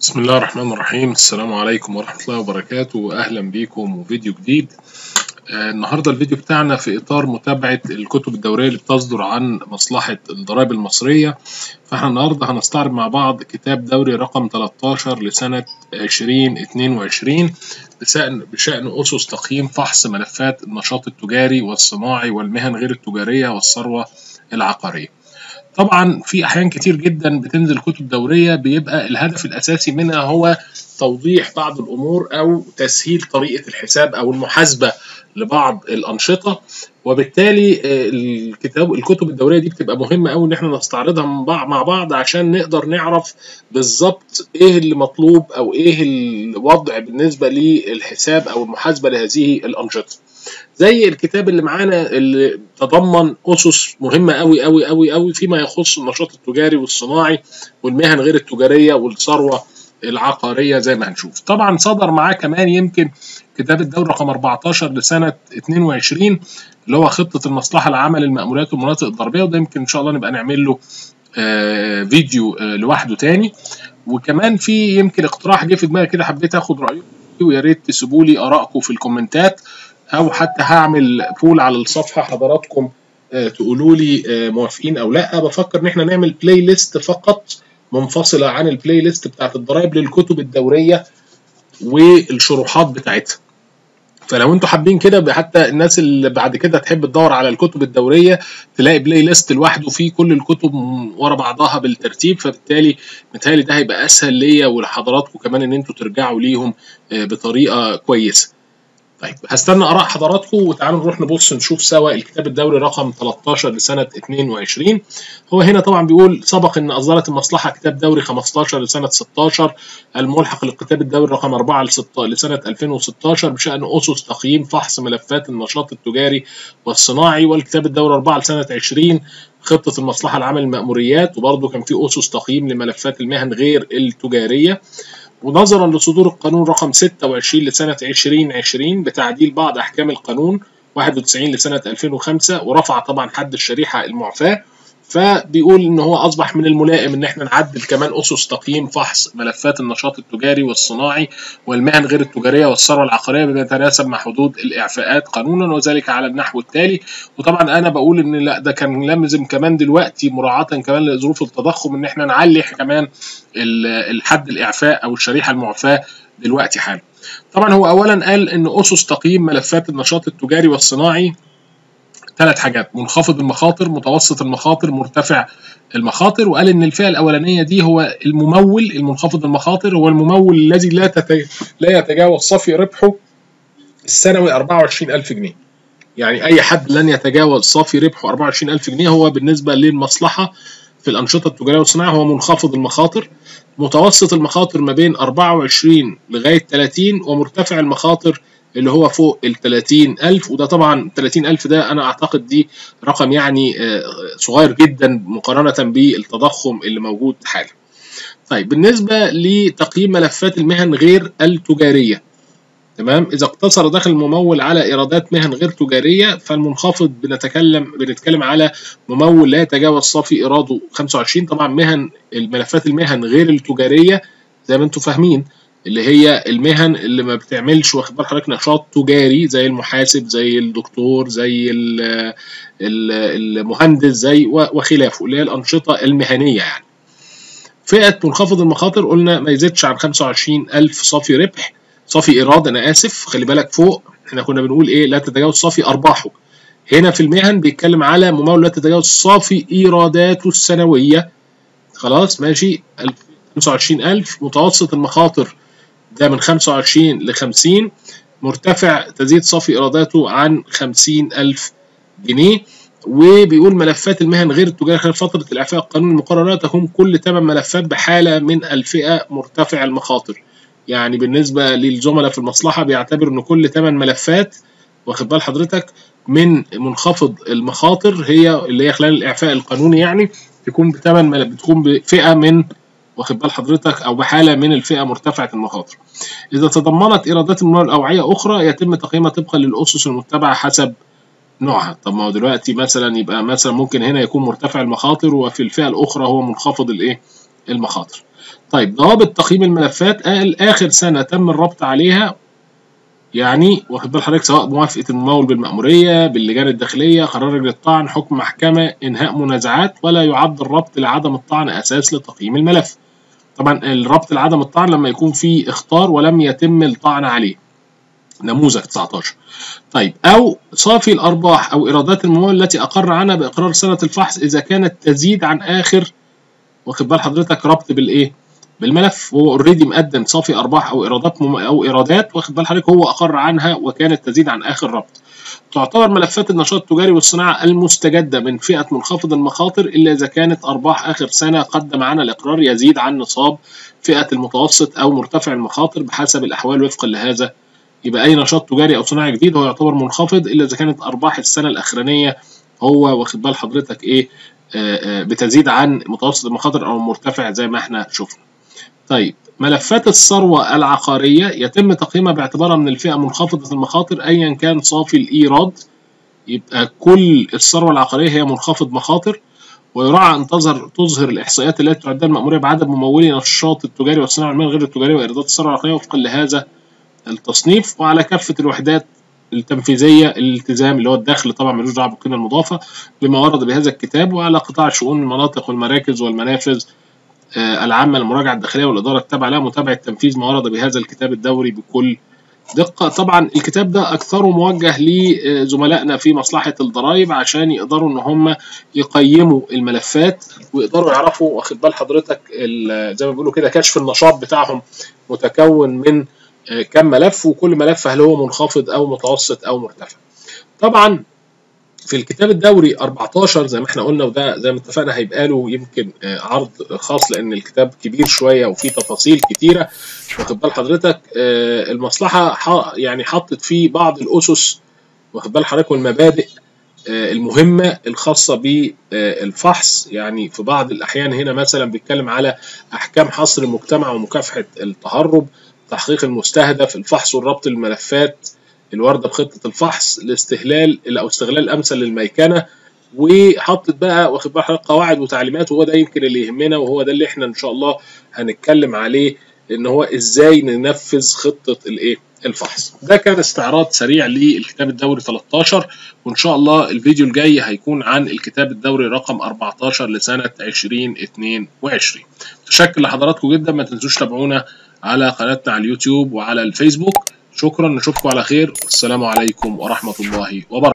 بسم الله الرحمن الرحيم السلام عليكم ورحمة الله وبركاته وأهلا بيكم وفيديو جديد آه النهاردة الفيديو بتاعنا في إطار متابعة الكتب الدورية اللي بتصدر عن مصلحة الضرائب المصرية فاحنا النهاردة هنستعرض مع بعض كتاب دوري رقم 13 لسنة 2022 بشأن, بشأن أسس تقييم فحص ملفات النشاط التجاري والصناعي والمهن غير التجارية والثروة العقارية طبعا في احيان كتير جدا بتنزل كتب دوريه بيبقى الهدف الاساسي منها هو توضيح بعض الامور او تسهيل طريقه الحساب او المحاسبه لبعض الانشطه وبالتالي الكتاب الكتب الدوريه دي بتبقى مهمه قوي ان احنا نستعرضها مع بعض عشان نقدر نعرف بالظبط ايه اللي مطلوب او ايه الوضع بالنسبه للحساب او المحاسبه لهذه الانشطه زي الكتاب اللي معانا اللي تضمن اسس مهمه قوي قوي قوي قوي فيما يخص النشاط التجاري والصناعي والمهن غير التجاريه والثروه العقاريه زي ما هنشوف طبعا صدر معاه كمان يمكن كتاب الدوري رقم 14 لسنه 22 اللي هو خطه المصلحه العامه للمأموريات والمناطق الضريبيه وده يمكن ان شاء الله نبقى نعمل له آه فيديو آه لوحده تاني وكمان في يمكن اقتراح جه في دماغي كده حبيت اخد رايكم ويا ريت تسيبوا لي ارائكم في الكومنتات او حتى هعمل بول على الصفحه حضراتكم آه تقولوا لي آه موافقين او لا بفكر ان احنا نعمل بلاي ليست فقط منفصله عن البلاي ليست بتاعت الضرايب للكتب الدوريه والشروحات بتاعتها فلو انتوا حابين كده حتى الناس اللي بعد كده تحب تدور على الكتب الدوريه تلاقي بلاي ليست لوحده فيه كل الكتب ورا بعضها بالترتيب فبالتالي متهيألي ده هيبقى اسهل ليا ولحضراتكم كمان ان انتوا ترجعوا ليهم بطريقه كويسه. طيب هستنى اراء حضراتكم وتعالوا نروح نبص نشوف سوا الكتاب الدوري رقم 13 لسنه 22 هو هنا طبعا بيقول سبق ان اصدرت المصلحه كتاب دوري 15 لسنه 16 الملحق للكتاب الدوري رقم 4 لسنه 2016 بشان اسس تقييم فحص ملفات النشاط التجاري والصناعي والكتاب الدوري 4 لسنه 20 خطه المصلحه العامه للمأموريات وبرضه كان في اسس تقييم لملفات المهن غير التجاريه ونظرا لصدور القانون رقم 26 لسنة 2020 بتعديل بعض أحكام القانون 91 لسنة 2005 ورفع طبعا حد الشريحة المعفاة فبيقول ان هو اصبح من الملائم ان احنا نعدل كمان اسس تقييم فحص ملفات النشاط التجاري والصناعي والمهن غير التجاريه والثروه العقاريه بما يتناسب مع حدود الاعفاءات قانونا وذلك على النحو التالي وطبعا انا بقول ان لا ده كان لازم كمان دلوقتي مراعاه كمان لظروف التضخم ان احنا نعلي كمان الحد الاعفاء او الشريحه المعفاه دلوقتي حالا. طبعا هو اولا قال ان اسس تقييم ملفات النشاط التجاري والصناعي ثلاث حاجات منخفض المخاطر متوسط المخاطر مرتفع المخاطر وقال ان الفئه الاولانيه دي هو الممول المنخفض المخاطر هو الممول الذي لا تت... لا يتجاوز صافي ربحه السنوي 24000 جنيه يعني اي حد لن يتجاوز صافي ربحه 24000 جنيه هو بالنسبه للمصلحه في الانشطه التجاريه والصناعه هو منخفض المخاطر متوسط المخاطر ما بين 24 لغايه 30 ومرتفع المخاطر اللي هو فوق ال 30000 وده طبعا 30000 ده انا اعتقد دي رقم يعني صغير جدا مقارنه بالتضخم اللي موجود حالا. طيب بالنسبه لتقييم ملفات المهن غير التجاريه تمام اذا اقتصر دخل الممول على ايرادات مهن غير تجاريه فالمنخفض بنتكلم بنتكلم على ممول لا يتجاوز صافي ايراده 25 طبعا مهن الملفات المهن غير التجاريه زي ما انتم فاهمين اللي هي المهن اللي ما بتعملش واخد بال حضرتك نشاط تجاري زي المحاسب زي الدكتور زي المهندس زي وخلافه اللي هي الانشطه المهنيه يعني. فئه منخفض المخاطر قلنا ما يزيدش عن 25000 صافي ربح صافي ايراد انا اسف خلي بالك فوق احنا كنا بنقول ايه لا تتجاوز صافي ارباحه. هنا في المهن بيتكلم على ممول لا تتجاوز صافي ايراداته السنويه خلاص ماشي 25000 متوسط المخاطر ده من 25 ل 50 مرتفع تزيد صافي إيراداته عن 50 ألف جنيه وبيقول ملفات المهن غير التجارية خلال فترة الإعفاء القانوني المقررة تكون كل 8 ملفات بحالة من الفئة مرتفع المخاطر يعني بالنسبة للزملاء في المصلحة بيعتبر إن كل 8 ملفات واخد بال حضرتك من منخفض المخاطر هي اللي هي خلال الإعفاء القانوني يعني تكون بثمان بتكون بفئة من واخد بال حضرتك او بحاله من الفئه مرتفعه المخاطر. اذا تضمنت ايرادات المواد الاوعيه اخرى يتم تقييمها طبقا للاسس المتبعه حسب نوعها، طب ما هو دلوقتي مثلا يبقى مثلا ممكن هنا يكون مرتفع المخاطر وفي الفئه الاخرى هو منخفض الايه؟ المخاطر. طيب ضوابط تقييم الملفات قال اخر سنه تم الربط عليها يعني واخد بال حضرتك سواء موافقه الممول بالمأموريه باللجان الداخليه قرار للطعن حكم محكمه انهاء منازعات ولا يعد الربط لعدم الطعن اساس لتقييم الملف طبعا الربط لعدم الطعن لما يكون في اخطار ولم يتم الطعن عليه نموذج 19 طيب او صافي الارباح او ايرادات الممول التي اقر عنها باقرار سنه الفحص اذا كانت تزيد عن اخر واخد بال حضرتك ربط بالايه بالملف هو اوريدي مقدم صافي ارباح او ايرادات مم... او ايرادات واخد بال حضرتك هو اقر عنها وكانت تزيد عن اخر ربط تعتبر ملفات النشاط التجاري والصناعه المستجده من فئه منخفض المخاطر الا اذا كانت ارباح اخر سنه قدم عنها الاقرار يزيد عن نصاب فئه المتوسط او مرتفع المخاطر بحسب الاحوال وفقا لهذا يبقى اي نشاط تجاري او صناعي جديد هو يعتبر منخفض الا اذا كانت ارباح السنه الاخرانيه هو واخد بال حضرتك ايه آآ آآ بتزيد عن متوسط المخاطر او مرتفع زي ما احنا شفنا طيب ملفات الثروة العقارية يتم تقييمها باعتبارها من الفئة منخفضة المخاطر أيا كان صافي الإيراد يبقى كل الثروة العقارية هي منخفض مخاطر ويراعى أن تظهر تظهر الإحصائيات التي تعدها المأمورية بعدد ممولي النشاط التجاري والصناعة والمال غير التجاري وإيرادات الثروة العقارية وفقا لهذا التصنيف وعلى كافة الوحدات التنفيذية الالتزام اللي هو الدخل طبعا ملوش دعوه بالقيمه المضافه بما ورد بهذا الكتاب وعلى قطاع شؤون المناطق والمراكز والمنافذ العامة للمراجعة الداخلية والإدارة التابعة لها متابعة تنفيذ ما ورد بهذا الكتاب الدوري بكل دقة طبعا الكتاب ده أكثره موجه لزملائنا في مصلحة الضرائب عشان يقدروا إن هم يقيموا الملفات ويقدروا يعرفوا واخد بال حضرتك زي ما بيقولوا كده كشف النشاط بتاعهم متكون من كم ملف وكل ملف هل هو منخفض أو متوسط أو مرتفع. طبعا في الكتاب الدوري 14 زي ما احنا قلنا وده زي ما اتفقنا هيبقى له يمكن عرض خاص لان الكتاب كبير شويه وفيه تفاصيل كتيره واخد بال حضرتك المصلحه يعني حطت فيه بعض الاسس واخد بال حضرتك والمبادئ المهمه الخاصه بالفحص يعني في بعض الاحيان هنا مثلا بيتكلم على احكام حصر المجتمع ومكافحه التهرب تحقيق المستهدف الفحص والربط الملفات الوارده بخطه الفحص الاستهلال او استغلال الامثل للميكنه وحطت بقى واخد بال حضرتك قواعد وتعليمات وهو ده يمكن اللي يهمنا وهو ده اللي احنا ان شاء الله هنتكلم عليه ان هو ازاي ننفذ خطه الايه الفحص ده كان استعراض سريع للكتاب الدوري 13 وان شاء الله الفيديو الجاي هيكون عن الكتاب الدوري رقم 14 لسنه 2022 متشكر لحضراتكم جدا ما تنسوش تابعونا على قناتنا على اليوتيوب وعلى الفيسبوك شكرا نشوفكم على خير والسلام عليكم ورحمة الله وبركاته